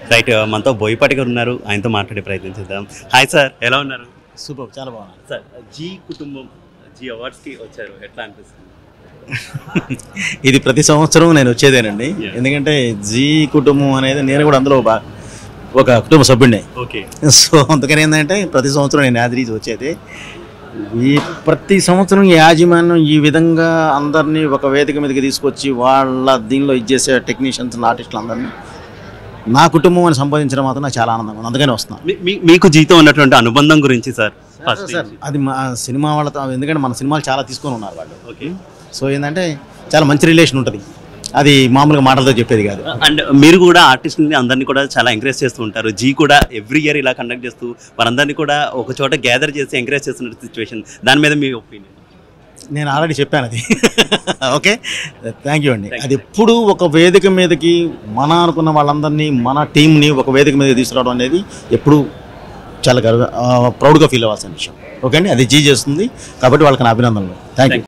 Right మనతో బోయపాటి గారు ఉన్నారు ఆయనతో మాట్లాడే ప్రయత్నం చేద్దాం హాయ్ సార్ ఎలా ఉన్నారు సూపర్ చాలా బాగుంది సార్ జీ కుటుంబం జీ అవార్డ్స్కి వచ్చారు ఎట్లా అనిపిస్తుంది ఇది ప్రతి సంవత్సరం నేను వచ్చేదేనండి Yeah. ఎందుకంటే జీ కుటుంబం అనేది నేను కూడా అందులో బా- ఒక కుటుంబ సభ్యుడిని ఓకే సో అందుకని ఏంటంటే ప్రతి సంవత్సరం నేను యాదరీజ్ వచ్చేది ఈ ప్రతి సంవత్సరం ఈ యాజమాన్యం ఈ విధంగా అందరినీ ఒక వేదిక మీదకి తీసుకొచ్చి వాళ్ళ దీనిలో ఇచ్చేసే టెక్నీషియన్స్ ఆర్టిస్టులు అందరినీ నా కుటుంబం అని సంపాదించడం మాత్రం నాకు చాలా ఆనందంగా ఉంది అందుకని వస్తున్నాను మీ- మీ- మీకు జీతో ఉన్నటువంటి అనుబంధం గురించి సార్ ఫస్ట్ సార్ అది మా సినిమా వాళ్ళతో ఎందుకంటే మన సినిమాలు చాలా తీసుకొని ఉన్నారు వాళ్ళు ఓకే సో ఏంటంటే చాలా మంచి రిలేషన్ ఉంటుంది అది మామూలుగా మాటలతో చెప్పేది కాదు అండ్ మీరు కూడా ఆర్టిస్ట్ని అందరినీ కూడా చాలా ఎంకరేజ్ చేస్తూ ఉంటారు జీ కూడా ఎవ్రీ ఇయర్ ఇలా కండక్ట్ చేస్తూ వారందరినీ కూడా ఒక చోట గ్యాదర్ చేసి ఎంకరేజ్ చేస్తున్న సిచ్యువేషన్ దాని మీద మీ ఒపీనియన్ నేను ఆల్రెడీ చెప్పాను అది ఓకే థ్యాంక్ యూ అండి అది ఎప్పుడు ఒక వేదిక మీదకి మన అనుకున్న వాళ్ళందరినీ మన టీంని ఒక వేదిక మీద తీసుకురావడం అనేది ఎప్పుడు చాలా గర్వ ప్రౌడ్గా ఫీల్ అవ్వాల్సిన విషయం ఓకే అండి అది జీ చేస్తుంది కాబట్టి వాళ్ళకి నా అభినందనలు థ్యాంక్ యూ